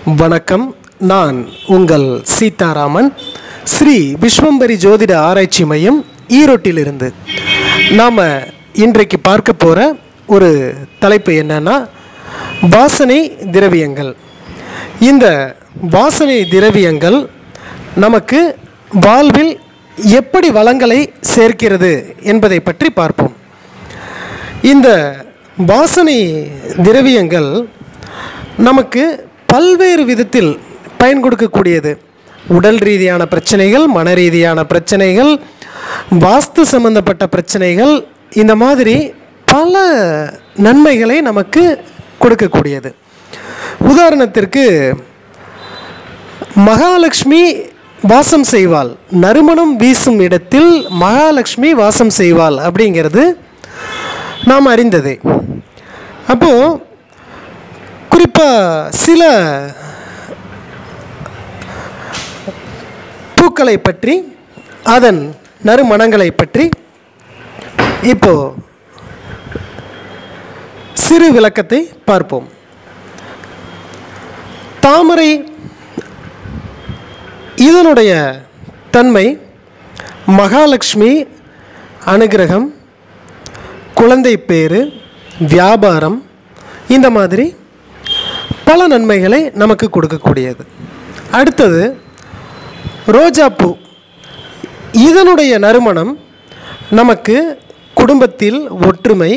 வணக்கம் நான் உங்கள் சீதாராமன் ஸ்ரீ விஸ்வம்பரி ஜோதிட ஆராய்ச்சி மையம் ஈரோட்டிலிருந்து நாம் இன்றைக்கு பார்க்க போகிற ஒரு தலைப்பு என்னன்னா வாசனை திரவியங்கள் இந்த வாசனை திரவியங்கள் நமக்கு வாழ்வில் எப்படி வளங்களை சேர்க்கிறது என்பதை பற்றி பார்ப்போம் இந்த வாசனை திரவியங்கள் நமக்கு பல்வேறு விதத்தில் பயன் கொடுக்கக்கூடியது உடல் ரீதியான பிரச்சனைகள் மன ரீதியான பிரச்சனைகள் வாஸ்து சம்பந்தப்பட்ட பிரச்சனைகள் இந்த மாதிரி பல நன்மைகளை நமக்கு கொடுக்கக்கூடியது உதாரணத்திற்கு மகாலட்சுமி வாசம் செய்வாள் நறுமணம் வீசும் இடத்தில் மகாலட்சுமி வாசம் செய்வாள் அப்படிங்கிறது நாம் அறிந்ததே அப்போது குறிப்பாக சில பூக்களை பற்றி அதன் நறுமணங்களை பற்றி இப்போ சிறு விளக்கத்தை பார்ப்போம் தாமரை இதனுடைய தன்மை மகாலட்சுமி அனுகிரகம் குழந்தை பேரு வியாபாரம் இந்த மாதிரி பல நன்மைகளை நமக்கு கொடுக்கக்கூடியது அடுத்தது ரோஜாப்பூ இதனுடைய நறுமணம் நமக்கு குடும்பத்தில் ஒற்றுமை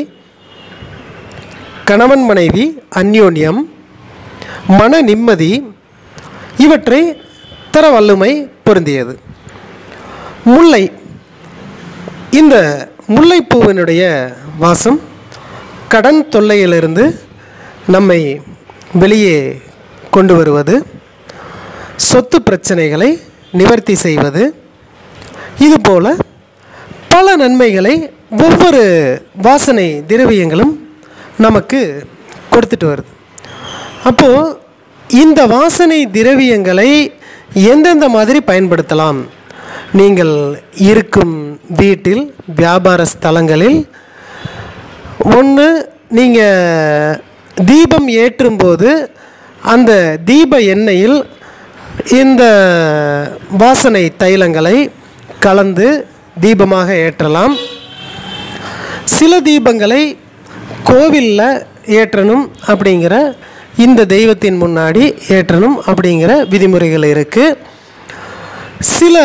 கணவன் மனைவி அந்யோன்யம் மன நிம்மதி இவற்றை தர வல்லமை பொருந்தியது முல்லை இந்த முல்லைப்பூவினுடைய வாசம் கடன் தொல்லையிலிருந்து நம்மை வெளியே கொண்டு வருவது சொத்து பிரச்சனைகளை நிவர்த்தி செய்வது இதுபோல பல நன்மைகளை ஒவ்வொரு வாசனை திரவியங்களும் நமக்கு கொடுத்துட்டு வருது அப்போது இந்த வாசனை திரவியங்களை எந்தெந்த மாதிரி பயன்படுத்தலாம் நீங்கள் இருக்கும் வீட்டில் வியாபார ஸ்தலங்களில் ஒன்று நீங்கள் தீபம் ஏற்றும்போது அந்த தீப எண்ணெயில் இந்த வாசனை தைலங்களை கலந்து தீபமாக ஏற்றலாம் சில தீபங்களை கோவிலில் ஏற்றணும் அப்படிங்கிற இந்த தெய்வத்தின் முன்னாடி ஏற்றணும் அப்படிங்கிற விதிமுறைகள் இருக்குது சில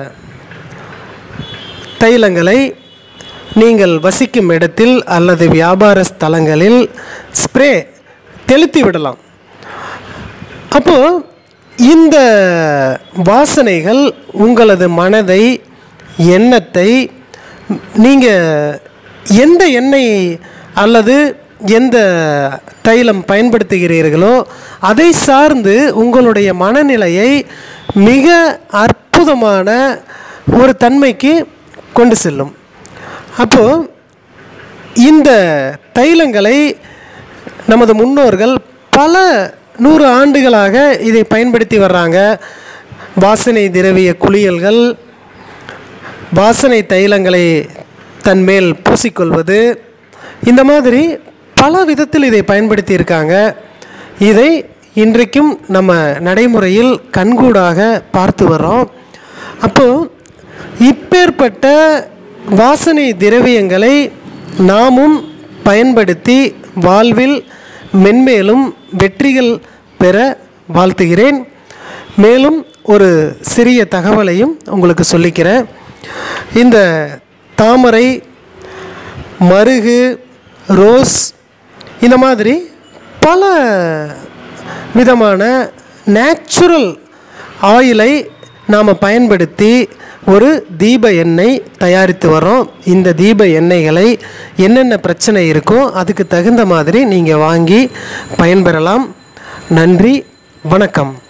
தைலங்களை நீங்கள் வசிக்கும் இடத்தில் அல்லது வியாபார ஸ்தலங்களில் ஸ்ப்ரே தெளித்து விடலாம் அப்போது இந்த வாசனைகள் உங்களது மனதை எண்ணத்தை நீங்கள் எந்த எண்ணெய் அல்லது எந்த தைலம் பயன்படுத்துகிறீர்களோ அதை சார்ந்து உங்களுடைய மனநிலையை மிக அற்புதமான ஒரு தன்மைக்கு கொண்டு செல்லும் அப்போது இந்த தைலங்களை நமது முன்னோர்கள் பல நூறு ஆண்டுகளாக இதை பயன்படுத்தி வர்றாங்க வாசனை திரவிய குளியல்கள் வாசனை தைலங்களை தன்மேல் பூசிக்கொள்வது இந்த மாதிரி பல விதத்தில் இதை பயன்படுத்தி இருக்காங்க இதை இன்றைக்கும் நம்ம நடைமுறையில் கண்கூடாக பார்த்து வர்றோம் அப்போது இப்பேற்பட்ட வாசனை திரவியங்களை நாமும் பயன்படுத்தி வாழ்வில் மென்மேலும் வெற்றிகள் பெற வாழ்த்துகிறேன் மேலும் ஒரு சிறிய தகவலையும் உங்களுக்கு சொல்லிக்கிறேன் இந்த தாமரை மருகு ரோஸ் இந்த மாதிரி பல விதமான நேச்சுரல் ஆயிலை நாம் பயன்படுத்தி ஒரு தீப எண்ணெய் தயாரித்து வரோம் இந்த தீப எண்ணெய்களை என்னென்ன பிரச்சனை இருக்கோ அதுக்கு தகுந்த மாதிரி நீங்கள் வாங்கி பயன்பெறலாம் நன்றி வணக்கம்